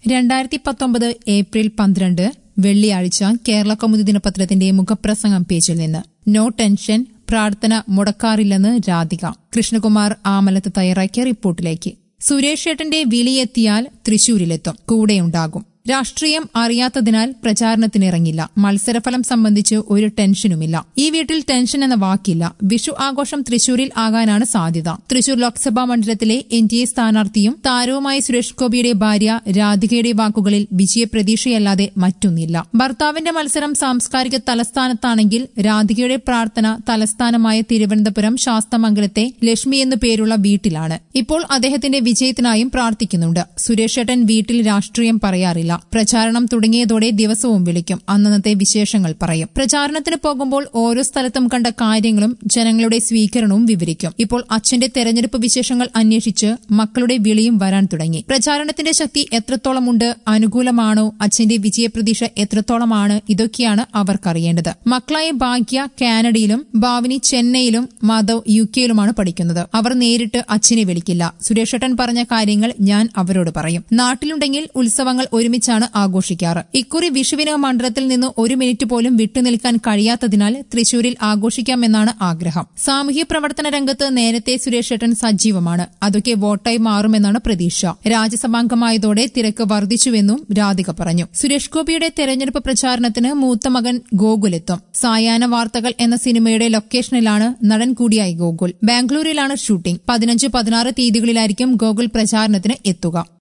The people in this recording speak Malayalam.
രണ്ടായിരത്തി പത്തൊമ്പത് ഏപ്രിൽ പന്ത്രണ്ട് വെള്ളിയാഴ്ച കേരള കൗമുദി ദിനപത്രത്തിന്റെ മുഖപ്രസംഗം പേജിൽ നിന്ന് നോ ടെൻഷൻ പ്രാർത്ഥന മുടക്കാറില്ലെന്ന് രാധിക കൃഷ്ണകുമാർ ആമലത്ത് തയ്യാറാക്കിയ റിപ്പോർട്ടിലേക്ക് സുരേഷ് ഏട്ടന്റെ വിളിയെത്തിയാൽ തൃശൂരിലെത്തും കൂടെയുണ്ടാകും രാഷ്ട്രീയം അറിയാത്തതിനാൽ പ്രചാരണത്തിനിറങ്ങില്ല മത്സരഫലം സംബന്ധിച്ച് ഒരു ടെൻഷനുമില്ല ഈ വീട്ടിൽ ടെൻഷൻ എന്ന വാക്കില്ല വിഷു ആഘോഷം തൃശൂരിൽ ആകാനാണ് സാധ്യത തൃശൂർ ലോക്സഭാ മണ്ഡലത്തിലെ എൻ ഡി എ സ്ഥാനാർത്ഥിയും താരവുമായ സുരേഷ് ഗോപിയുടെ ഭാര്യ രാധികയുടെ വാക്കുകളിൽ വിജയപ്രതീക്ഷയല്ലാതെ മറ്റൊന്നില്ല ഭർത്താവിന്റെ മത്സരം സാംസ്കാരിക തലസ്ഥാനത്താണെങ്കിൽ രാധികയുടെ പ്രാർത്ഥന തലസ്ഥാനമായ തിരുവനന്തപുരം ശാസ്തമംഗലത്തെ ലക്ഷ്മി എന്നു പേരുള്ള വീട്ടിലാണ് ഇപ്പോൾ അദ്ദേഹത്തിന്റെ വിജയത്തിനായും പ്രാർത്ഥിക്കുന്നുണ്ട് സുരേഷ് ഏട്ടൻ വീട്ടിൽ രാഷ്ട്രീയം പറയാറില്ല പ്രചാരണം തുടങ്ങിയതോടെ ദിവസവും വിളിക്കും അന്നന്നത്തെ വിശേഷങ്ങൾ പറയും പ്രചാരണത്തിന് പോകുമ്പോൾ ഓരോ സ്ഥലത്തും കണ്ട കാര്യങ്ങളും ജനങ്ങളുടെ സ്വീകരണവും വിവരിക്കും ഇപ്പോൾ അച്ഛന്റെ തെരഞ്ഞെടുപ്പ് വിശേഷങ്ങൾ അന്വേഷിച്ച് മക്കളുടെ വിളിയും വരാൻ തുടങ്ങി പ്രചാരണത്തിന്റെ ശക്തി എത്രത്തോളമുണ്ട് അനുകൂലമാണോ അച്ഛന്റെ വിജയപ്രതീക്ഷ എത്രത്തോളമാണ് ഇതൊക്കെയാണ് അവർക്കറിയേണ്ടത് മക്കളായ ഭാഗ്യ കാനഡയിലും ഭാവിനി ചെന്നൈയിലും മാധവ് യു കെയിലുമാണ് പഠിക്കുന്നത് അവർ നേരിട്ട് അച്ഛനെ വിളിക്കില്ല സുരേഷേട്ടൻ പറഞ്ഞ കാര്യങ്ങൾ ഞാൻ അവരോട് പറയും നാട്ടിലുണ്ടെങ്കിൽ ഉത്സവങ്ങൾ ഒരുമിച്ചാണ് ആഘോഷിക്കാറ് ഇക്കുറി വിഷുവിന് മണ്ഡലത്തിൽ നിന്ന് ഒരു മിനിറ്റ് പോലും വിട്ടുനിൽക്കാൻ കഴിയാത്തതിനാൽ തൃശൂരിൽ ആഘോഷിക്കാമെന്നാണ് ആഗ്രഹം സാമൂഹ്യ പ്രവർത്തന രംഗത്ത് നേരത്തെ സുരേഷേട്ടൻ സജീവമാണ് അതൊക്കെ വോട്ടായി മാറുമെന്നാണ് പ്രതീക്ഷ രാജ്യസഭാംഗമായതോടെ തിരക്ക് വർദ്ധിച്ചുവെന്നും രാധിക പറഞ്ഞു സുരേഷ് ഗോപിയുടെ തെരഞ്ഞെടുപ്പ് പ്രചാരണത്തിന് മൂത്ത മകൻ ഗോകുലെത്തും സായാഹ്ന വാർത്തകൾ എന്ന സിനിമയുടെ ലൊക്കേഷനിലാണ് നടൻ കൂടിയായി ഗോകുൽ ബാംഗ്ലൂരിലാണ് ഷൂട്ടിംഗ് പതിനഞ്ച് പതിനാറ് തീയതികളിലായിരിക്കും ഗോകുൽ പ്രചാരണത്തിന് എത്തുക